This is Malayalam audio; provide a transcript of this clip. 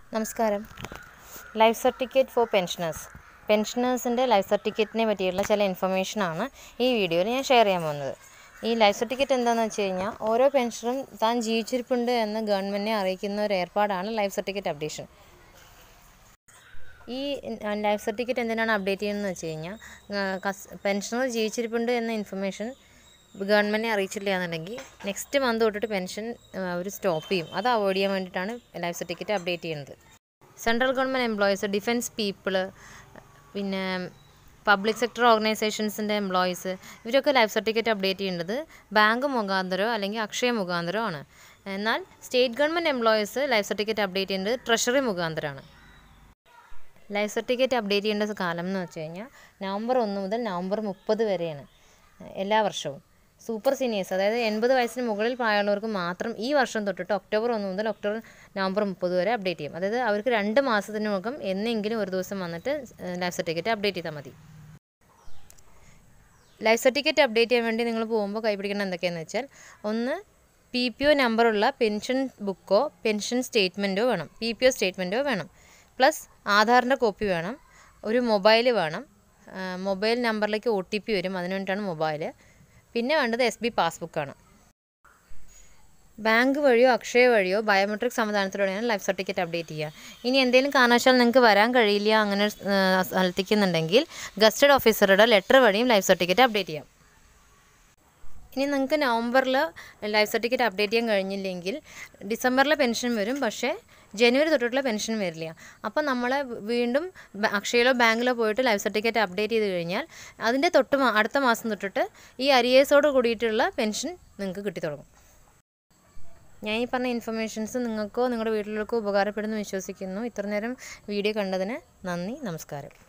നമസ്കാരം ലൈഫ് സർട്ടിഫിക്കറ്റ് ഫോർ പെൻഷനേഴ്സ് പെൻഷനേഴ്സിൻ്റെ ലൈഫ് സർട്ടിഫിക്കറ്റിനെ പറ്റിയുള്ള ചില ഇൻഫർമേഷനാണ് ഈ വീഡിയോയിൽ ഞാൻ ഷെയർ ചെയ്യാൻ പോകുന്നത് ഈ ലൈഫ് സർട്ടിഫിക്കറ്റ് എന്താണെന്ന് വെച്ച് കഴിഞ്ഞാൽ ഓരോ പെൻഷനും താൻ ജീവിച്ചിരിപ്പുണ്ട് എന്ന് ഗവൺമെൻറ്റിനെ അറിയിക്കുന്ന ഒരു ഏർപ്പാടാണ് ലൈഫ് സർട്ടിഫിക്കറ്റ് അപ്ഡേഷൻ ഈ ലൈഫ് സർട്ടിഫിക്കറ്റ് എന്തിനാണ് അപ്ഡേറ്റ് ചെയ്യുന്നതെന്ന് വെച്ച് കഴിഞ്ഞാൽ പെൻഷനർ ജീവിച്ചിരിപ്പുണ്ട് എന്ന ഇൻഫർമേഷൻ ഗവൺമെൻറ്റിനെ അറിയിച്ചില്ല എന്നുണ്ടെങ്കിൽ നെക്സ്റ്റ് മന്ത് തൊട്ടിട്ട് പെൻഷൻ അവർ സ്റ്റോപ്പ് ചെയ്യും അത് അവോയ്ഡ് ചെയ്യാൻ വേണ്ടിയിട്ടാണ് ലൈഫ് സർട്ടിഫിക്കറ്റ് അപ്ഡേറ്റ് ചെയ്യുന്നത് central government employees defence people പിന്നെ പബ്ലിക് സെക്ടർ ഓർഗനൈസേഷൻസിൻ്റെ എംപ്ലോയീസ് ഇവരൊക്കെ ലൈഫ് സർട്ടിഫിക്കറ്റ് അപ്ഡേറ്റ് ചെയ്യേണ്ടത് ബാങ്ക് മുഖാന്തരമോ അല്ലെങ്കിൽ അക്ഷയ മുഖാന്തരമോ ആണ് എന്നാൽ state government employees life certificate update ചെയ്യേണ്ടത് ട്രഷറി മുഖാന്തരമാണ് ലൈഫ് സർട്ടിഫിക്കറ്റ് അപ്ഡേറ്റ് ചെയ്യേണ്ട കാലം എന്ന് വെച്ച് കഴിഞ്ഞാൽ നവംബർ ഒന്ന് മുതൽ നവംബർ മുപ്പത് വരെയാണ് എല്ലാ വർഷവും സൂപ്പർ സീനിയേഴ്സ് അതായത് എൺപത് വയസ്സിന് മുകളിൽ പ്രായമുള്ളവർക്ക് മാത്രം ഈ വർഷം തൊട്ടിട്ട് ഒക്ടോബർ ഒന്ന് മുതൽ ഒക്ടോബർ നവംബർ മുപ്പത് വരെ അപ്ഡേറ്റ് ചെയ്യും അതായത് അവർക്ക് രണ്ട് മാസത്തിനകം എന്നെങ്കിലും ഒരു ദിവസം വന്നിട്ട് ലൈഫ് സർട്ടിഫിക്കറ്റ് അപ്ഡേറ്റ് ചെയ്താൽ മതി ലൈഫ് സർട്ടിഫിക്കറ്റ് അപ്ഡേറ്റ് ചെയ്യാൻ വേണ്ടി നിങ്ങൾ പോകുമ്പോൾ കൈപിടിക്കണം എന്തൊക്കെയാണെന്ന് വെച്ചാൽ ഒന്ന് പി പി ഒ നമ്പറുള്ള പെൻഷൻ ബുക്കോ പെൻഷൻ സ്റ്റേറ്റ്മെൻറ്റോ വേണം പി പി ഒ സ്റ്റേറ്റ്മെൻറ്റോ വേണം പ്ലസ് ആധാറിൻ്റെ കോപ്പി വേണം ഒരു മൊബൈൽ വേണം മൊബൈൽ നമ്പറിലേക്ക് ഒ ടി പി വരും അതിന് വേണ്ടിയിട്ടാണ് മൊബൈൽ പിന്നെ വേണ്ടത് എസ് ബി പാസ്ബുക്കാണ് ബാങ്ക് വഴിയോ അക്ഷയ വഴിയോ ബയോമെട്രിക് സംവിധാനത്തിലൂടെയാണ് ലൈഫ് സർട്ടിഫിക്കറ്റ് അപ്ഡേറ്റ് ചെയ്യുക ഇനി എന്തെങ്കിലും കാരണവശാൽ നിങ്ങൾക്ക് വരാൻ കഴിയില്ല അങ്ങനെ സ്ഥലത്തേക്കുന്നുണ്ടെങ്കിൽ ഗസ്റ്റഡ് ഓഫീസറുടെ ലെറ്റർ വഴിയും ലൈഫ് സർട്ടിഫിക്കറ്റ് അപ്ഡേറ്റ് ചെയ്യാം ഇനി നിങ്ങൾക്ക് നവംബറിൽ ലൈഫ് സർട്ടിഫിക്കറ്റ് അപ്ഡേറ്റ് ചെയ്യാൻ കഴിഞ്ഞില്ലെങ്കിൽ ഡിസംബറിലെ പെൻഷൻ വരും പക്ഷേ ജനുവരി തൊട്ടിട്ടുള്ള പെൻഷൻ വരില്ല അപ്പോൾ നമ്മൾ വീണ്ടും അക്ഷയയിലോ ബാങ്കിലോ പോയിട്ട് ലൈഫ് സർട്ടിഫിക്കറ്റ് അപ്ഡേറ്റ് ചെയ്ത് കഴിഞ്ഞാൽ അതിൻ്റെ തൊട്ട് അടുത്ത മാസം തൊട്ടിട്ട് ഈ അരിയേഴ്സോട് കൂടിയിട്ടുള്ള പെൻഷൻ നിങ്ങൾക്ക് കിട്ടി തുടങ്ങും ഞാൻ ഈ പറഞ്ഞ ഇൻഫർമേഷൻസ് നിങ്ങൾക്കോ നിങ്ങളുടെ വീട്ടിലേക്കോ ഉപകാരപ്പെടുന്നു വിശ്വസിക്കുന്നു ഇത്ര നേരം വീഡിയോ കണ്ടതിന് നന്ദി നമസ്കാരം